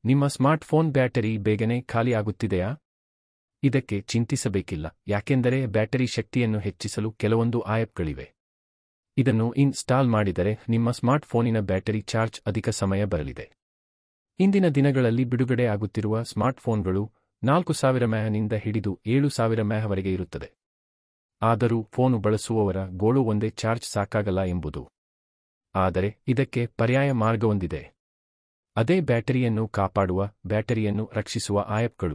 ನಿಮ್ಮ smartphone battery ಬೇಗನೆ ಖಾಲಿಯಾಗುತ್ತಿದೆಯಾ ಇದಕ್ಕೆ ಚಿಂತಿಸಬೇಕಿಲ್ಲ ಯಾಕೆಂದರೆ ಬ್ಯಾಟರಿ ಶಕ್ತಿಯನ್ನು ಹೆಚ್ಚಿಸಲು ಕೆಲವೊಂದು ಆಯಪ್ಗಳಿವೆ ಇದನ್ನು ಇನ್ಸ್ಟಾಲ್ ಮಾಡಿದರೆ ನಿಮ್ಮ ಸ್ಮಾರ್ಟ್ಫೋನಿನ ಬ್ಯಾಟರಿ ಚಾರ್ಜ್ ಅಧಿಕ ಸಮಯ ಬರಲಿದೆ ಇಂದಿನ ದಿನಗಳಲ್ಲಿ ಬಿಡುಗಡೆ ಆಗುತ್ತಿರುವ ಸ್ಮಾರ್ಟ್ಫೋನ್ಗಳು ನಾಲ್ಕು ಸಾವಿರ ಮ್ಯಾಹನಿಂದ ಹಿಡಿದು ಏಳು ಸಾವಿರ ಮ್ಯಾಹವರೆಗೆ ಇರುತ್ತದೆ ಆದರೂ ಫೋನು ಬಳಸುವವರ ಗೋಳು ಒಂದೇ ಚಾರ್ಜ್ ಸಾಕಾಗಲ್ಲ ಎಂಬುದು ಆದರೆ ಇದಕ್ಕೆ ಪರ್ಯಾಯ ಮಾರ್ಗವೊಂದಿದೆ ಅದೇ ಬ್ಯಾಟರಿಯನ್ನು ಕಾಪಾಡುವ ಬ್ಯಾಟರಿಯನ್ನು ರಕ್ಷಿಸುವ ಆಯಪ್ಗಳು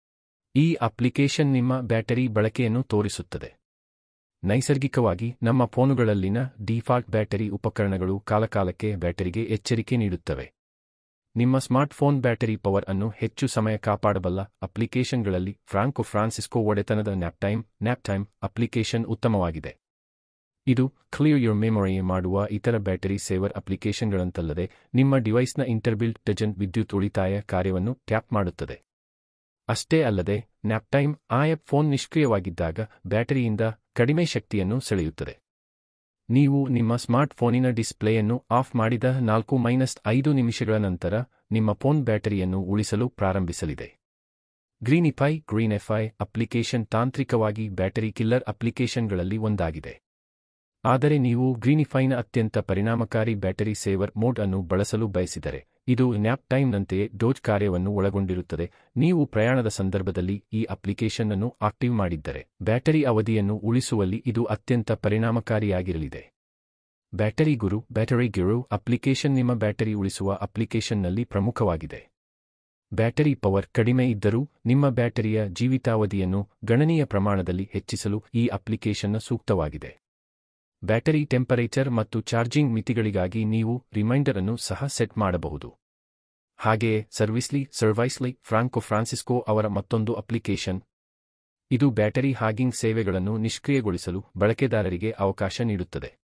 ಈ ಅಪ್ಲಿಕೇಶನ್ ನಿಮ್ಮ ಬ್ಯಾಟರಿ ಬಳಕೆಯನ್ನು ತೋರಿಸುತ್ತದೆ ನೈಸರ್ಗಿಕವಾಗಿ ನಮ್ಮ ಫೋನುಗಳಲ್ಲಿನ ಡಿಫಾಲ್ಟ್ ಬ್ಯಾಟರಿ ಉಪಕರಣಗಳು ಕಾಲಕಾಲಕ್ಕೆ ಬ್ಯಾಟರಿಗೆ ಎಚ್ಚರಿಕೆ ನೀಡುತ್ತವೆ ನಿಮ್ಮ ಸ್ಮಾರ್ಟ್ಫೋನ್ ಬ್ಯಾಟರಿ ಪವರ್ ಅನ್ನು ಹೆಚ್ಚು ಸಮಯ ಕಾಪಾಡಬಲ್ಲ ಅಪ್ಲಿಕೇಶನ್ಗಳಲ್ಲಿ ಫ್ರಾಂಕೊ ಫ್ರಾನ್ಸಿಸ್ಕೋ ಒಡೆತನದ ನ್ಯಾಪ್ಟೈಮ್ ನ್ಯಾಪ್ಟೈಮ್ ಅಪ್ಲಿಕೇಶನ್ ಉತ್ತಮವಾಗಿದೆ ಇದು ಕ್ಲಿಯರ್ ಯುರ್ ಮೆಮೊರಿ ಮಾಡುವ ಇತರ ಬ್ಯಾಟರಿ ಸೇವರ್ ಅಪ್ಲಿಕೇಶನ್ಗಳಂತಲ್ಲದೆ ನಿಮ್ಮ ಡಿವೈಸ್ನ ಇಂಟರ್ಬಿಲ್ಟ್ ಡಜನ್ ವಿದ್ಯುತ್ ಉಳಿತಾಯ ಕಾರ್ಯವನ್ನು ಟ್ಯಾಪ್ ಮಾಡುತ್ತದೆ ಅಷ್ಟೇ ಅಲ್ಲದೆ ನ್ಯಾಪ್ಟೈಮ್ ಆಯಪ್ ಫೋನ್ ನಿಷ್ಕ್ರಿಯವಾಗಿದ್ದಾಗ ಬ್ಯಾಟರಿಯಿಂದ ಕಡಿಮೆ ಶಕ್ತಿಯನ್ನು ಸೆಳೆಯುತ್ತದೆ ನೀವು ನಿಮ್ಮ ಸ್ಮಾರ್ಟ್ಫೋನಿನ ಡಿಸ್ಪ್ಲೇಯನ್ನು ಆಫ್ ಮಾಡಿದ ನಾಲ್ಕು ಮೈನಸ್ ಐದು ನಿಮಿಷಗಳ ನಂತರ ನಿಮ್ಮ ಫೋನ್ ಬ್ಯಾಟರಿಯನ್ನು ಉಳಿಸಲು ಪ್ರಾರಂಭಿಸಲಿದೆ ಗ್ರೀನಿಫೈ ಗ್ರೀನೆಫೈ ಅಪ್ಲಿಕೇಶನ್ ತಾಂತ್ರಿಕವಾಗಿ ಬ್ಯಾಟರಿ ಕಿಲ್ಲರ್ ಅಪ್ಲಿಕೇಶನ್ಗಳಲ್ಲಿ ಒಂದಾಗಿದೆ ಆದರೆ ನೀವು ಗ್ರೀನಿಫೈನ ಅತ್ಯಂತ ಪರಿಣಾಮಕಾರಿ ಬ್ಯಾಟರಿ ಸೇವರ್ ಮೋಡ್ ಅನ್ನು ಬಳಸಲು ಬಯಸಿದರೆ ಇದು ನ್ಯಾಪ್ ಟೈಮ್ನಂತೆಯೇ ಡೋಜ್ ಕಾರ್ಯವನ್ನು ಒಳಗೊಂಡಿರುತ್ತದೆ ನೀವು ಪ್ರಯಾಣದ ಸಂದರ್ಭದಲ್ಲಿ ಈ ಅಪ್ಲಿಕೇಶನ್ ಅನ್ನು ಆಕ್ಟಿವ್ ಮಾಡಿದ್ದರೆ ಬ್ಯಾಟರಿ ಅವಧಿಯನ್ನು ಉಳಿಸುವಲ್ಲಿ ಇದು ಅತ್ಯಂತ ಪರಿಣಾಮಕಾರಿಯಾಗಿರಲಿದೆ Battery Guru Battery Guru application ನಿಮ್ಮ ಬ್ಯಾಟರಿ ಉಳಿಸುವ ಅಪ್ಲಿಕೇಶನ್ನಲ್ಲಿ ಪ್ರಮುಖವಾಗಿದೆ ಬ್ಯಾಟರಿ ಪವರ್ ಕಡಿಮೆ ಇದ್ದರೂ ನಿಮ್ಮ ಬ್ಯಾಟರಿಯ ಜೀವಿತಾವಧಿಯನ್ನು ಗಣನೀಯ ಪ್ರಮಾಣದಲ್ಲಿ ಹೆಚ್ಚಿಸಲು ಈ ಅಪ್ಲಿಕೇಶನ್ನ ಸೂಕ್ತವಾಗಿದೆ ಬ್ಯಾಟರಿ ಟೆಂಪರೇಚರ್ ಮತ್ತು ಚಾರ್ಜಿಂಗ್ ಮಿತಿಗಳಿಗಾಗಿ ನೀವು ರಿಮೈಂಡರ್ ಅನ್ನು ಸಹ ಸೆಟ್ ಮಾಡಬಹುದು ಹಾಗೆಯೇ ಸರ್ವಿಸ್ಲಿ ಸರ್ವೈಸ್ಲಿ ಫ್ರಾಂಕೊ ಫ್ರಾನ್ಸಿಸ್ಕೋ ಅವರ ಮತ್ತೊಂದು ಅಪ್ಲಿಕೇಶನ್ ಇದು ಬ್ಯಾಟರಿ ಹಾಗಿಂಗ್ ಸೇವೆಗಳನ್ನು ನಿಷ್ಕ್ರಿಯಗೊಳಿಸಲು ಬಳಕೆದಾರರಿಗೆ ಅವಕಾಶ ನೀಡುತ್ತದೆ